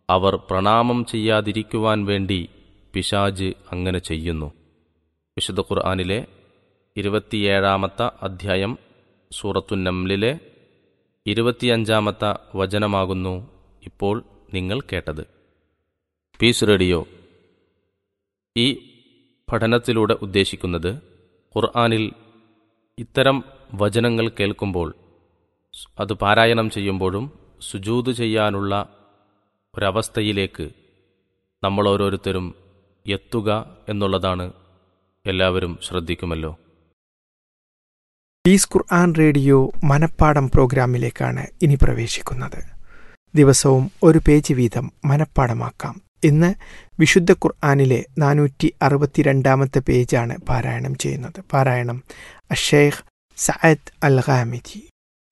അവർ പ്രണാമം ചെയ്യാതിരിക്കുവാൻ വേണ്ടി പിശാജ് അങ്ങനെ ചെയ്യുന്നു വിശുദ്ധ ഖുർആാനിലെ ഇരുപത്തിയേഴാമത്തെ അധ്യായം സൂറത്തു നംലിലെ ഇരുപത്തിയഞ്ചാമത്തെ വചനമാകുന്നു ഇപ്പോൾ നിങ്ങൾ കേട്ടത് പീസ് റേഡിയോ ഈ പഠനത്തിലൂടെ ഉദ്ദേശിക്കുന്നത് ഖുർആാനിൽ ഇത്തരം വചനങ്ങൾ കേൾക്കുമ്പോൾ അത് പാരായണം ചെയ്യുമ്പോഴും സുജൂത് ചെയ്യാനുള്ള ഒരവസ്ഥയിലേക്ക് നമ്മൾ ഓരോരുത്തരും എത്തുക എന്നുള്ളതാണ് എല്ലാവരും ശ്രദ്ധിക്കുമല്ലോ പീസ് ഖുർആൻ റേഡിയോ മനപ്പാടം പ്രോഗ്രാമിലേക്കാണ് ഇനി പ്രവേശിക്കുന്നത് ദിവസവും ഒരു പേജ് വീതം മനപ്പാടമാക്കാം ഇന്ന് വിശുദ്ധ ഖുർആാനിലെ നാനൂറ്റി അറുപത്തിരണ്ടാമത്തെ പേജാണ് പാരായണം ചെയ്യുന്നത് പാരായണം അഷേഖ് സഅദ് അൽ ഖാമിജി